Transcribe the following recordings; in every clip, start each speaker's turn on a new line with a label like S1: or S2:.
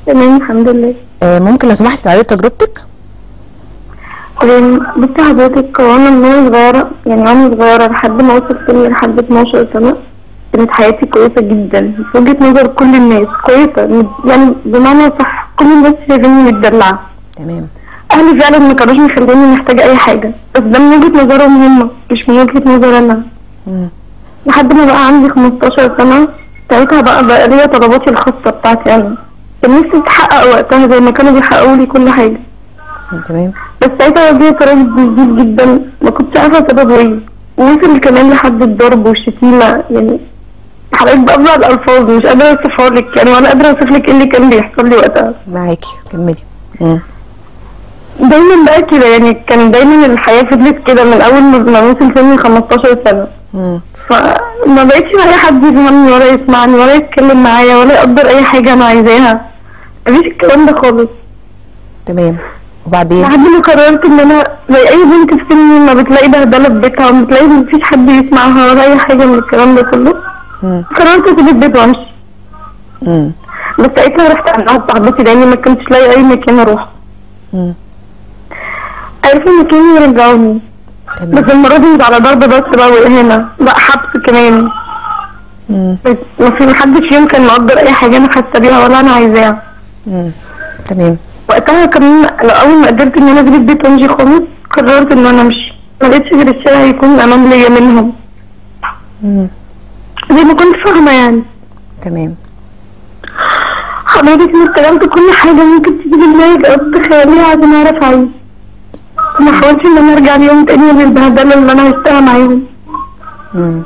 S1: تمام الحمد لله
S2: آه ممكن لو سمحتي تعرضي تجربتك
S1: أم، بصي حضرتك هو انا من وانا صغيرة يعني وانا صغيرة لحد ما وصلت سن لحد 12 سنة كانت حياتي كويسة جدا في وجهة نظر كل الناس كويسة يعني بمعنى صح كل الناس شايفيني متدلعة
S2: تمام
S1: اهلي فعلا ما كانوش مخليني محتاجة اي حاجة بس ده من وجهة نظرهم هم مش من وجهة نظر انا
S2: مم.
S1: لحد ما بقى عندي 15 سنة ساعتها بقى بقى ليا طلباتي الخاصة بتاعتي انا كان نفسي تتحقق وقتها زي ما كانوا بيحققوا لي كل حاجة
S2: تمام
S1: بس ساعتها واجهت تردد جديد جدا ما كنتش عارفة سببه ايه ووصل كمان لحد الضرب والشتيمة يعني حضرتك بأبلع الألفاظ مش قادرة أوصفها لك يعني ولا قادرة أوصف لك ايه اللي كان بيحصل لي وقتها
S2: معاكي كملي مم.
S1: دايما بقى كده يعني كان دايما الحياة فضلت كده من أول ما ما وصل سني 15 سنة
S2: مم.
S1: فما بقتش الاقي حد يفهمني ولا يسمعني ولا يتكلم معايا ولا يقدر اي حاجه انا عايزاها مفيش الكلام ده خالص
S2: تمام وبعدين
S1: لحد ما قررت ان انا زي اي بنت في سني ما بتلاقي بهدله في بيتها وما بتلاقي مفيش حد يسمعها ولا اي حاجه من الكلام ده كله
S2: مم.
S1: قررت اسيب البيت وامشي
S2: مم.
S1: بس ساعتها رحت عند واحده صاحبتي لاني ما كنتش لاقي اي مكان اروح
S2: مم.
S1: عرفوا مكان يرجعوني
S2: تمام
S1: بس المره دي مش على ضرب بس بقى واهانه لا حبس كمان
S2: مم.
S1: بس ما في محدش فيهم كان مقدر اي حاجه انا حاسه بيها ولا انا عايزاها
S2: مم. تمام
S1: وقتها كمان لو اول ما قدرت ان انا اسيب البيت وامشي خالص قررت ان انا امشي ما لقيتش غير الشارع يكون امان ليا منهم
S2: مم.
S1: زي ما كنت فاهمه يعني
S2: تمام
S1: حضرتك انا استلمت كل حاجه ممكن تيجي في دماغك او تتخيليها عشان اعرف اعيش ما حاولتش ان انا ارجع اليوم تاني للبهدله اللي انا عشتها معاهم
S2: مم.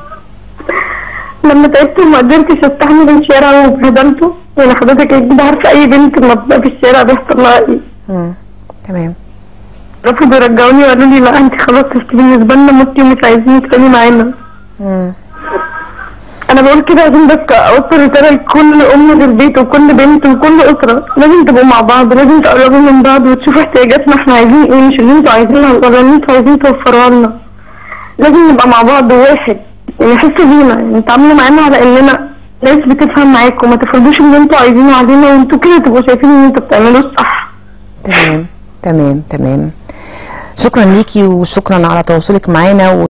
S1: لما تعبت وما قدرتش استحمل الشارع وبهدلته يعني حضرتك اكيد عارفه اي بنت لما بتبقى في الشارع بيحصل لها ايه
S2: مم. تمام
S1: رفضوا يرجعوني وقالوا لي لا انت خلاص انت بالنسبه لنا متي ومش عايزينك تاني معانا
S2: مم.
S1: انا بقول كده عشان بس اوصل رساله لكل ام في البيت وكل بنت وكل اسره لازم تبقوا مع بعض لازم تقربوا من بعض وتشوفوا احتياجاتنا احنا عايزين ايه مش اللي انتوا عايزينها ولا اللي انتوا عايزين توفروها لنا لازم نبقى مع بعض واحد يعني يحسوا بينا يعني تعاملوا معانا على اننا ناس بتفهم معاكم ما تفرضوش اللي انتوا عايزينه علينا وانتوا كده تبقوا شايفين ان انتوا بتعملوا الصح
S2: تمام تمام تمام شكرا ليكي وشكرا على تواصلك معانا